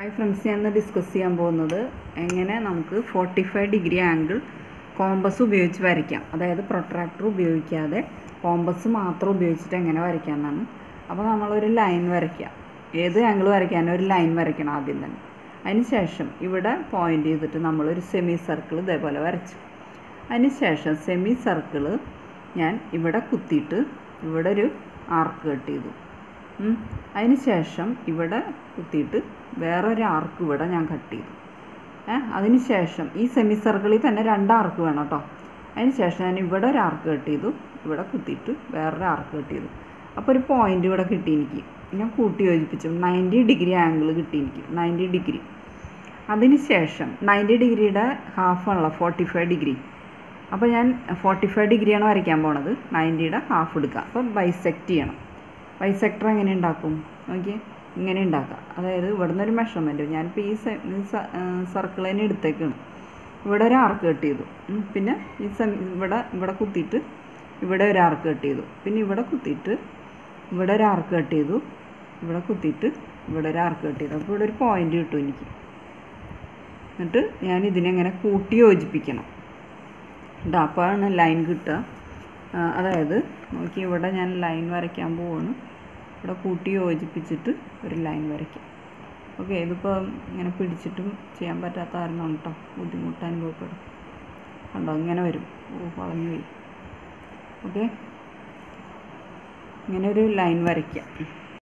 Hi friends ഞാൻ ഇന്ന് discuss ചെയ്യാൻ പോകുന്നത് എങ്ങനെ നമുക്ക് forty five degree angle compass ഉപയോഗിച്ച് വരയ്ക്കാം അതായത് പ്രൊട്രാക്ടർ ഉപയോഗിക്കാതെ കോമ്പസ് മാത്രം ഉപയോഗിച്ചിട്ട് എങ്ങനെ വരയ്ക്കാം എന്നാണ് അപ്പോൾ നമ്മളൊരു ലൈൻ വരയ്ക്കുക ഏത് ആംഗിൾ വരയ്ക്കാനും ഒരു ലൈൻ വരയ്ക്കണം ആദ്യം തന്നെ അതിന് ശേഷം ഇവിടെ പോയിൻ്റ് ചെയ്തിട്ട് നമ്മളൊരു സെമി സർക്കിൾ ഇതേപോലെ വരച്ചു അതിന് ശേഷം സെമി സർക്കിള് ഞാൻ ഇവിടെ കുത്തിയിട്ട് ഇവിടെ ഒരു ആർക്ക് കട്ട് ചെയ്തു ഉം. അതിന് ശേഷം ഇവിടെ കുത്തിയിട്ട് വേറൊരു ആർക്ക് ഇവിടെ ഞാൻ കട്ട് ചെയ്തു ഏ അതിന് ശേഷം ഈ സെമി സർക്കിളിൽ തന്നെ രണ്ട് ആർക്ക് വേണം കേട്ടോ അതിന് ശേഷം ഞാൻ ഇവിടെ ഒരു ആർക്ക് കട്ട് ചെയ്തു ഇവിടെ കുത്തിയിട്ട് വേറൊരു ആർക്ക് കട്ട് ചെയ്തു അപ്പോൾ ഒരു പോയിൻ്റ് ഇവിടെ കിട്ടി എനിക്ക് ഞാൻ കൂട്ടി യോജിപ്പിച്ചു നയൻറ്റി ഡിഗ്രി ആംഗിൾ കിട്ടി എനിക്ക് നയൻറ്റി ഡിഗ്രി അതിന് ശേഷം നയൻറ്റി ഡിഗ്രിയുടെ ഹാഫ് ആണല്ലോ ഫോർട്ടി ഫൈവ് ഡിഗ്രി അപ്പോൾ ഞാൻ ഫോർട്ടി ഫൈവ് ഡിഗ്രിയാണ് വരയ്ക്കാൻ പോണത് നയൻറ്റിയുടെ ഹാഫ് എടുക്കുക അപ്പോൾ ബൈസെക്റ്റ് ചെയ്യണം ബൈസെക്ടർ എങ്ങനെ ഉണ്ടാക്കും നോക്കിയേ ഇങ്ങനെ ഉണ്ടാക്കുക അതായത് ഇവിടുന്ന് ഒരു മെഷർമെൻറ്റ് ഞാനിപ്പോൾ ഈ സർക്കിൾ തന്നെ എടുത്തേക്കാണ് ഇവിടെ ഒരു ആർക്ക് കട്ട് ചെയ്തു ഉം. പിന്നെ ഈ സെമി ഇവിടെ ഇവിടെ കുത്തിയിട്ട് ഇവിടെ ഒരു ആർക്ക് കട്ട് ചെയ്തു പിന്നെ ഇവിടെ കുത്തിയിട്ട് ഇവിടെ ഒരു ആർക്ക് കട്ട് ചെയ്തു ഇവിടെ കുത്തിയിട്ട് ഇവിടെ ഒരു ആർക്ക് കട്ട് ചെയ്തു അപ്പോൾ ഇവിടെ ഒരു പോയിൻ്റ് കിട്ടും എനിക്ക് എന്നിട്ട് ഞാൻ ഇതിനെങ്ങനെ കൂട്ടി യോജിപ്പിക്കണം കേട്ടോ അപ്പോഴാണ് ലൈൻ കിട്ടുക ആ, അതായത് നോക്കി ഇവിടെ ഞാൻ ലൈൻ വരയ്ക്കാൻ പോവാണ് ഇവിടെ കൂട്ടി യോജിപ്പിച്ചിട്ട് ഒരു ലൈൻ വരയ്ക്കാം ഓക്കെ ഇതിപ്പോൾ ഇങ്ങനെ പിടിച്ചിട്ടും ചെയ്യാൻ പറ്റാത്ത കാരണം കേട്ടോ ബുദ്ധിമുട്ട് അനുഭവപ്പെടും കണ്ടോ ഇങ്ങനെ വരും ഓ വളഞ്ഞു പോയി ഓക്കെ ഇങ്ങനെ ഒരു ലൈൻ വരയ്ക്കാം